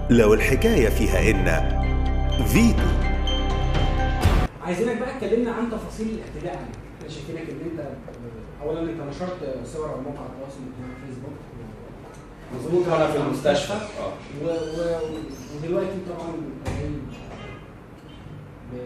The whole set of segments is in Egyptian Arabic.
لو الحكاية فيها إن فيتو عايزينك بقى تكلمنا عن تفاصيل الاعتداء عليك احنا شايفينك ان انت اولا انت نشرت صور على موقع التواصل الاجتماعي فيسبوك مظبوط وانا في المستشفى اه و... و... ودلوقتي طبعا جاي ب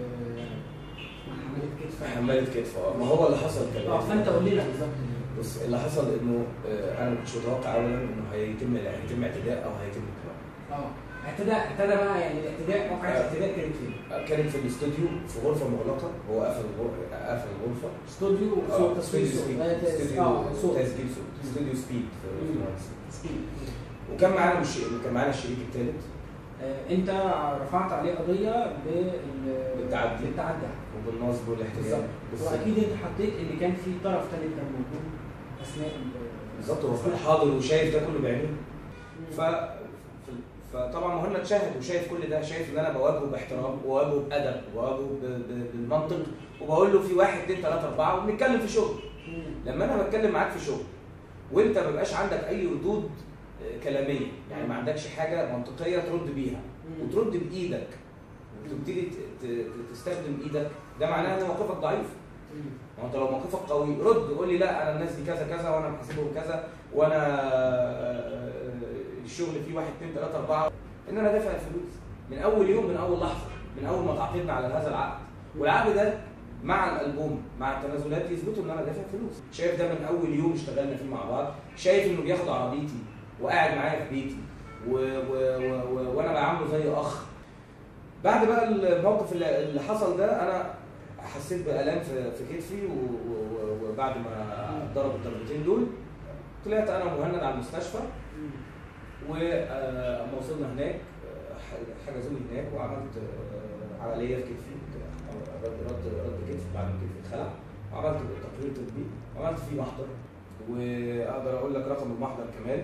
حمالة كتف حمالة كتف اه ما هو اللي حصل كمان اه فانت قول لنا بالظبط بص اللي حصل انه آه، انا ما كنتش متوقع اولا انه هيتم هيتم اعتداء او هيتم اكراه اه اعتداء اعتدى بقى يعني الاعتداء موقع الاعتداء كانت فين؟ كانت في الاستوديو في غرفه مغلقه هو قفل الغرفه قفل الغرفه استوديو آه، صوت تصوير استوديو صوت سبيد آه، تس- استوديو اه صوت تسجيل صوت استوديو سبيد في في مم. المهندسين. سبيد وكان معانا مش كان معانا الشريك الثالث آه، انت رفعت عليه قضيه بال بالتعدي. بالتعدي وبالنصب والاحتجاج بالظبط بالظبط. واكيد انت حطيت ان كان في طرف ثالث كان موجود اثناء ال- بالظبط هو كان أثناء- حاضر وشايف ده كله بعينيه مم. ف ف- فطبعا مهند شاهد وشايف كل ده شايف ان انا بواجهه باحترام وبواجهه بادب وبواجهه ب- ب- بالمنطق وبقول له في واحد اثنين ثلاثه اربعه وبنتكلم في شغل مم. لما انا بتكلم معاك في شغل وانت ما بيبقاش عندك اي ردود آه، كلاميه يعني ما عندكش حاجه منطقيه ترد بيها مم. وترد بايدك وتبتدي ت- ت- تستخدم ايدك ده معناه ان موقفك ضعيف مم. ما هو انت لو موقفك قوي رد قول لي لا انا الناس دي كذا كذا وانا محاسبهم كذا وانا آه، الشغل فيه واحد اثنين ثلاثه اربعه ان انا دافع الفلوس من اول يوم من اول لحظه من اول ما تعاقدنا على هذا العقد والعقد ده مع الالبوم مع التنازلات يثبتوا ان انا دافع فلوس شايف ده من اول يوم اشتغلنا فيه مع بعض شايف انه بياخد عربيتي وقاعد معايا في بيتي و... و... و... و... وانا بعامله زي اخ بعد بقى الموقف اللي, اللي حصل ده انا حسيت بالام في في كتفي و... و... وبعد ما ضرب الضربتين دول طلعت انا ومهند على المستشفى مم. ولما وصلنا هناك آه، ح- حجزوني هناك وعملت آه، عمليه في كتفي آه، رد رد رد كتف بعد ما كتفي اتخلع وعملت تقرير طبي وعملت فيه محضر واقدر اقول لك رقم المحضر كمان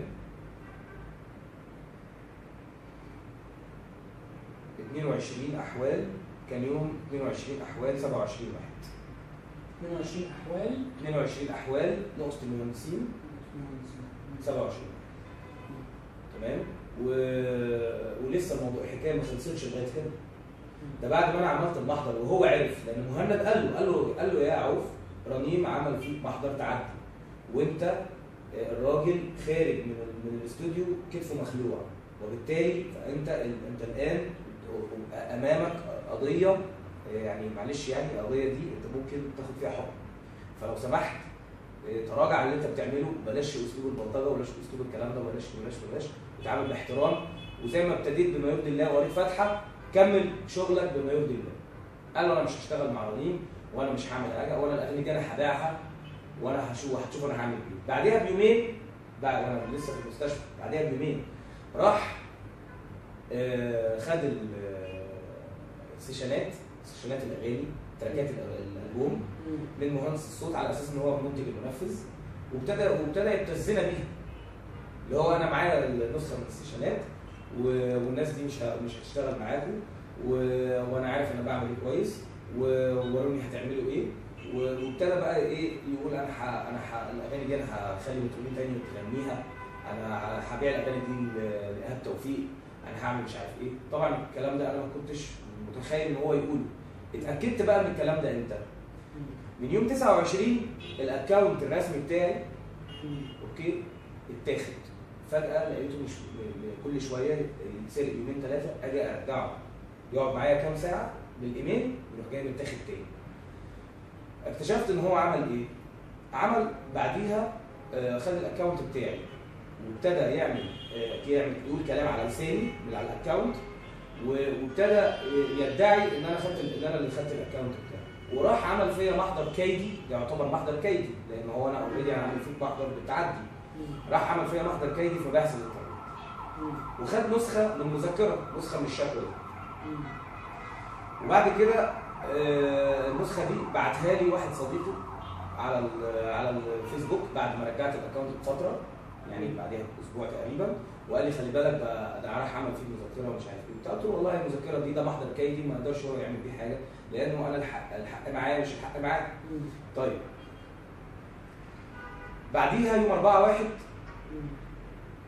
22 احوال كان يوم 22 احوال 27 واحد 22 احوال 22 احوال نقطه المهندسين 27 تمام و... ولسه الموضوع الحكايه ما خلصتش لغايه هنا ده بعد ما انا عملت المحضر وهو عرف لان مهند قال له قال له قال له يا عوف رنيم عمل فيك محضر تعدي وانت آه، الراجل خارج من ال- من الاستوديو كتفه مخلوع وبالتالي فانت ال- انت الان امامك قضيه آه، يعني معلش يعني القضيه دي انت ممكن تاخد فيها حكم فلو سمحت آه، تراجع عن اللي انت بتعمله بلاش اسلوب البلطجه وبلاش اسلوب الكلام ده وبلاش بلاش بلاش وتعامل باحترام وزي ما ابتديت بما يرضي الله وقريت فاتحه كمل شغلك بما يرضي الله. قال له انا مش هشتغل مع رنيم وانا مش هعمل حاجه وانا الاغاني دي انا هبيعها وانا هشوف هتشوف انا هعمل ايه. بعديها بيومين بعد وانا لسه في المستشفى بعديها بيومين راح آه، خد ال- آه، السيشنات سيشنات الاغاني تراكات ال- الالبوم مم. من مهندس الصوت على اساس ان هو المنتج المنفذ وابتدى وابتدى يبتزنا بيها اللي هو انا معايا النسخه من السيشنات و- والناس دي مش ه- مش هتشتغل معاكم و- وانا عارف انا بعمل ايه كويس و- ووروني هتعملوا ايه و- وابتدى بقى ايه يقول انا ح... انا ح... الاغاني دي انا هخلي مطربين تاني تغنيها انا ه- هبيع الاغاني دي ل- لايهاب توفيق انا هعمل مش عارف ايه طبعا الكلام ده انا ما كنتش متخيل ان هو يقوله اتاكدت بقى من الكلام ده امتى من يوم 29 الاكونت الرسمي بتاعي مم. اوكي اتاخد فجاه لقيته مش م- م- كل شويه يتسرق يومين ثلاثه اجي ارجعه يقعد معايا كام ساعه بالايميل يروح جاي متاخد تاني اكتشفت ان هو عمل ايه عمل بعديها آه، خد الاكونت بتاعي وابتدى يعمل آه، يعمل يقول كلام على لساني من على الاكونت و- وابتدى آه، يدعي ان انا خدت ان انا اللي خدت الاكونت بتاعي وراح عمل فيا محضر كيدي ده يعتبر محضر كيدي لان هو انا اوريدي انا عامل فيك محضر بالتعدي مم. راح عمل فيا محضر كيدي في بحث الانترنت مم. وخد نسخه من مذكره نسخه من الشكوى دي مم. وبعد كده آه، النسخه دي بعتها لي واحد صديقي على ال- على الفيسبوك بعد ما رجعت الاكونت بفتره يعني بعدها باسبوع تقريبا وقال لي خلي بالك ده ده راح عمل فيه مذكره ومش عارف ايه قلت له والله المذكره دي ده محضر كيدي ما يقدرش هو يعمل بيه حاجه لانه انا الحق الحق معايا مش الحق معاه مم. طيب بعديها يوم 4 1 مم.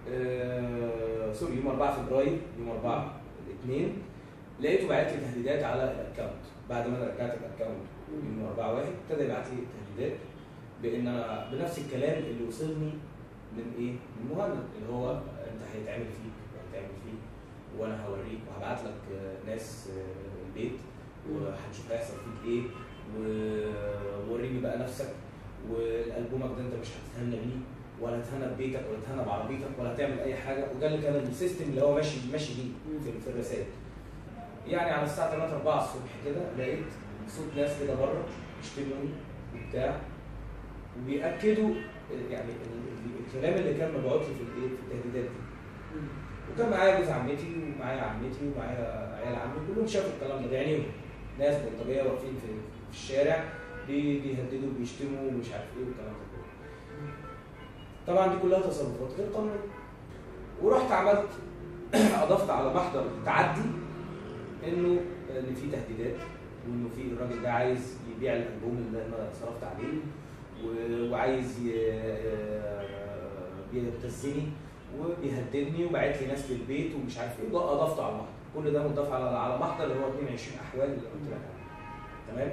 آه سوري يوم 4 فبراير يوم 4 الاثنين لقيته بعت لي تهديدات على الاكونت بعد ما انا رجعت الاكونت يوم 4 1 ابتدى يبعت لي تهديدات بان انا بنفس الكلام اللي وصلني من ايه؟ من مهند اللي هو انت هيتعمل فيك وهيتعمل فيك وانا هوريك وهبعت لك آه، ناس آه، البيت وهنشوف هيحصل فيك ايه ووريني بقى نفسك والالبومك ده انت مش هتتهنى بيه ولا تهنى ببيتك ولا تهنى بعربيتك ولا تعمل اي حاجه وده اللي كان السيستم اللي هو ماشي ماشي بيه في, في الرسائل يعني على الساعه 3 4 الصبح كده لقيت صوت ناس كده بره بيشتموني وبتاع وبيأكدوا يعني ال- ال- الكلام اللي كان مبعوث لي في الايه في التهديدات دي وكان معايا جوز عمتي ومعايا عمتي ومعايا عيال عمي كلهم شافوا الكلام ده بعينيهم ناس بلطجيه واقفين في, في الشارع بي- بيهددوا بيشتموا ومش عارف ايه والكلام ده كله طبعا دي كلها تصرفات غير قانونيه ورحت عملت اضفت على محضر التعدي انه ان في تهديدات وانه في الراجل ده عايز يبيع الالبوم اللي انا صرفت عليه و- وعايز ي- بيبتزني وبيهددني وبعت لي ناس في البيت ومش عارف ايه وده اضفته على المحضر كل ده مضاف على على محضر اللي هو 22 احوال اللي قلت لك عليه تمام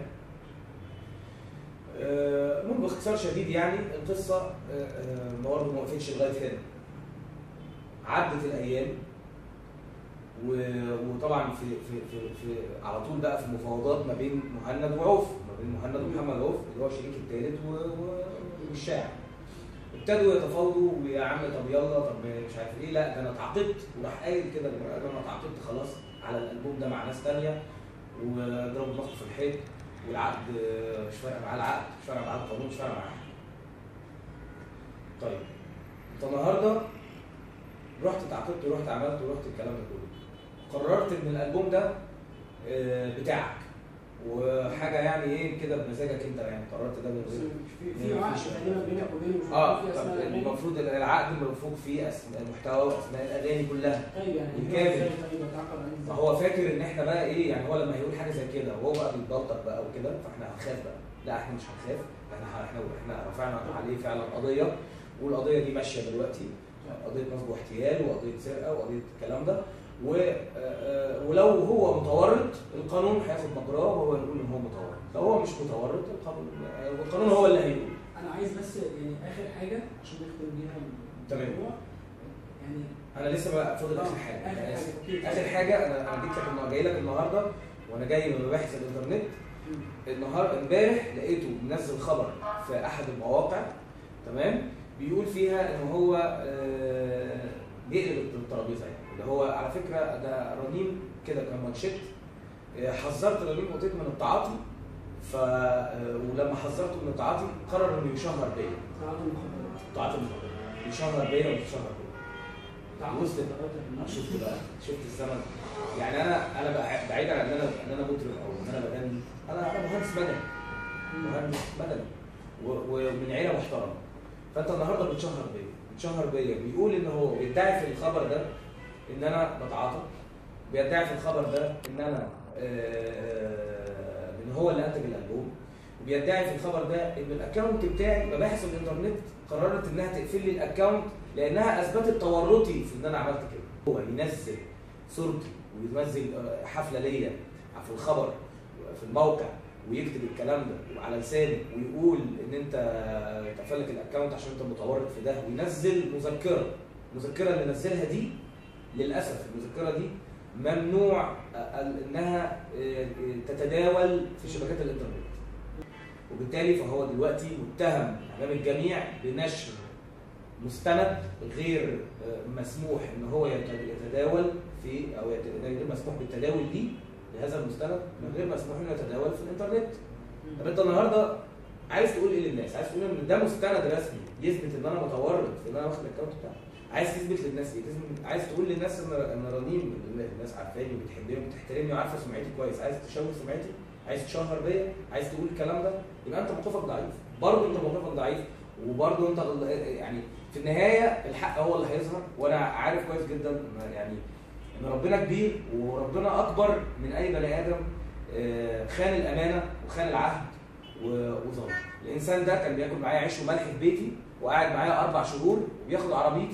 آه، المهم باختصار شديد يعني القصه آه، آه، برضه ما وقفتش لغايه هنا عدت الايام و- وطبعا في في في, في على طول بقى في مفاوضات ما بين مهند وعوف ما بين مهند ومحمد عوف اللي هو الشريك الثالث والشاعر ابتدوا يتفاوضوا ويا عم طب يلا طب مش عارف ايه لا ده انا اتعاقدت وراح قايل كده للمرأة ده انا اتعاقدت خلاص على الالبوم ده مع ناس ثانيه وضربوا دماغه في الحيط والعقد آه، مش فارق معاه العقد مش فارق معاه القانون مش فارق معاه حاجة. طيب انت النهارده رحت اتعاقدت ورحت عملت ورحت الكلام ده كله قررت ان الالبوم ده آه، بتاعك وحاجه يعني ايه كده بمزاجك انت يعني قررت ده من بس غير في في عقد تقريبا بينك وبينه مش اه مكتوب فيه طب اسماء الاغاني المفروض العقد مفروض فيه اسماء المحتوى واسماء الاغاني كلها طيب يعني بالكامل. ازاي طيب اتعاقد عليه ازاي؟ فهو فاكر ان احنا بقى ايه يعني هو لما هيقول حاجه زي كده وهو بقى بيتبلطج بقى وكده فاحنا هنخاف بقى لا احنا مش هنخاف احنا احنا احنا رفعنا عليه فعلا قضيه والقضيه دي ماشيه دلوقتي قضيه نصب واحتيال وقضيه سرقه وقضيه الكلام ده و آه، آه، ولو هو متورط القانون هياخد مجراه وهو يقول ان هو متورط لو هو مش متورط القانون آه، القانون هو اللي هيقول انا عايز بس يعني اخر حاجه عشان نختم بيها تمام. الموضوع يعني انا لسه بقى فاضل اخر آه، حاجه آخر أنا آسف. حاجة، أوكي. اخر حاجه انا انا جيت لك النهارده جاي لك النهارده وانا جاي من مباحث الانترنت مم. النهار امبارح لقيته منزل خبر في احد المواقع تمام بيقول فيها ان هو آه، بيقلب الترابيزه يعني اللي هو على فكره ده رنيم كده كان مانشيت آه، حذرت رنيم قطيت من التعاطي ف آه، ولما حذرته من التعاطي قرر انه يشهر بيا تعاطي المخدرات تعاطي المخدرات يشهر بيا ويشهر بيا تعاطي وصلت. المخدرات يا فنان. شفت بقى شفت الزمن يعني انا انا بقى بعيدا عن ان انا ان انا مطرب او ان انا بغني انا انا مهندس مدني مهندس مدني و- ومن عيله محترمه فانت النهارده بتشهر بيا بتشهر بيا بيقول ان هو بيدعي في الخبر ده ان انا بتعاطى بيدعي في الخبر ده ان انا آه، ان هو اللي انتج الالبوم وبيدعي في الخبر ده ان الاكونت بتاعي مباحث الانترنت قررت انها تقفل لي الاكونت لانها اثبتت تورطي في ان انا عملت كده هو ينزل صورتي وينزل آه، حفله ليا في الخبر في الموقع ويكتب الكلام ده وعلى لسانه ويقول ان انت اتقفل لك الاكونت عشان انت متورط في ده وينزل مذكره المذكره اللي نزلها دي للاسف المذكره دي ممنوع آه، انها آه، تتداول في شبكات الانترنت وبالتالي فهو دلوقتي متهم امام الجميع بنشر مستند غير آه، مسموح ان هو يت- يتداول في او يت- غير مسموح بالتداول ليه لهذا المستند من غير مسموح انه يتداول في الانترنت طب انت النهارده عايز تقول ايه للناس؟ عايز تقول ان ده مستند رسمي يثبت ان انا متورط في ان انا واخد الاكونت بتاعي عايز تثبت للناس ايه؟ تثبت- عايز تقول للناس ان ان رنيم اللي الناس عارفاني وبتحبني وبتحترمني وعارفه سمعتي كويس عايز تشوه سمعتي عايز تشهر بيا عايز تقول الكلام ده يبقى انت موقفك ضعيف برضه انت موقفك ضعيف وبرضه انت غل- يعني في النهايه الحق هو اللي هيظهر وانا عارف كويس جدا ان يعني ان ربنا كبير وربنا اكبر من اي بني ادم آه، خان الامانه وخان العهد و- وظلم الانسان ده كان بياكل معايا عيش وملح في بيتي وقاعد معايا اربع شهور وبياخد عربيتي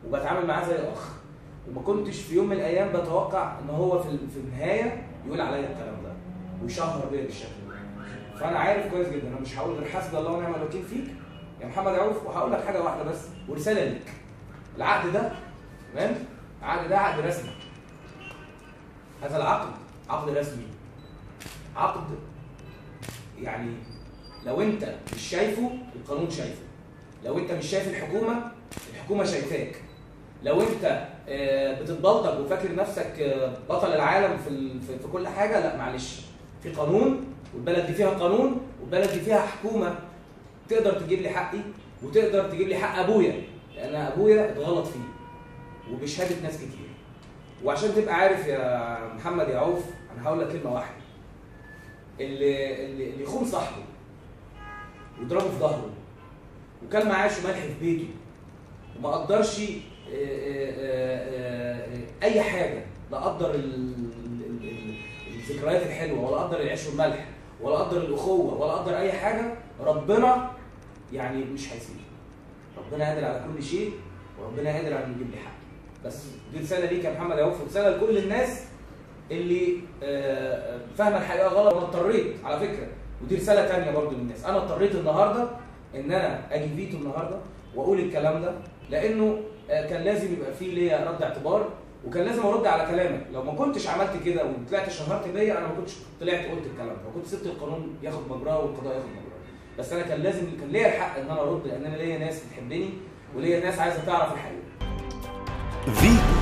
وبتعامل معاه زي اخ وما كنتش في يوم من الايام بتوقع ان هو في في النهايه يقول عليا الكلام ده ويشهر بيا بالشكل ده فانا عارف كويس جدا انا مش هقول غير حسبي الله ونعم الوكيل فيك يا محمد عوف وهقول لك حاجه واحده بس ورساله ليك العقد ده تمام العقد ده عقد رسمي هذا العقد عقد رسمي عقد يعني لو انت مش شايفه القانون شايفه لو انت مش شايف الحكومه الحكومه شايفاك لو انت آه، بتتبلطج وفاكر نفسك آه، بطل العالم في ال- في في كل حاجه لا معلش في قانون والبلد دي فيها قانون والبلد دي فيها حكومه تقدر تجيب لي حقي وتقدر تجيب لي حق ابويا لان ابويا اتغلط فيه وبشهاده ناس كتير وعشان تبقى عارف يا محمد يا عوف انا هقول لك كلمه واحده اللي اللي اللي يخون صاحبه ويضربه في ظهره وكان معاه ملح في بيته وما قدرش آه، آه، آه، آه، اي حاجه لا قدر ال- ال- ال- الذكريات الحلوه ولا قدر العيش والملح ولا قدر الاخوه ولا قدر اي حاجه ربنا يعني مش هيسيبه ربنا قادر على كل شيء وربنا قادر على انه يجيب لي حقي بس دي رساله ليك يا محمد عوف رساله لكل الناس اللي آه، آه، فاهمه الحقيقه غلط وانا اضطريت على فكره ودي رساله تانية برضو للناس انا اضطريت النهارده ان انا اجي فيتو النهارده واقول الكلام ده لانه آه، كان لازم يبقى فيه ليا رد اعتبار وكان لازم ارد على كلامك لو ما كنتش عملت كده وطلعت شهرت بيا انا ما كنتش طلعت قلت الكلام ده وكنت سبت القانون ياخد مجراه والقضاء ياخد مجراه بس انا كان لازم كان ليا الحق ان انا ارد لان انا ليا ناس بتحبني وليا ناس عايزه تعرف الحقيقه فيتو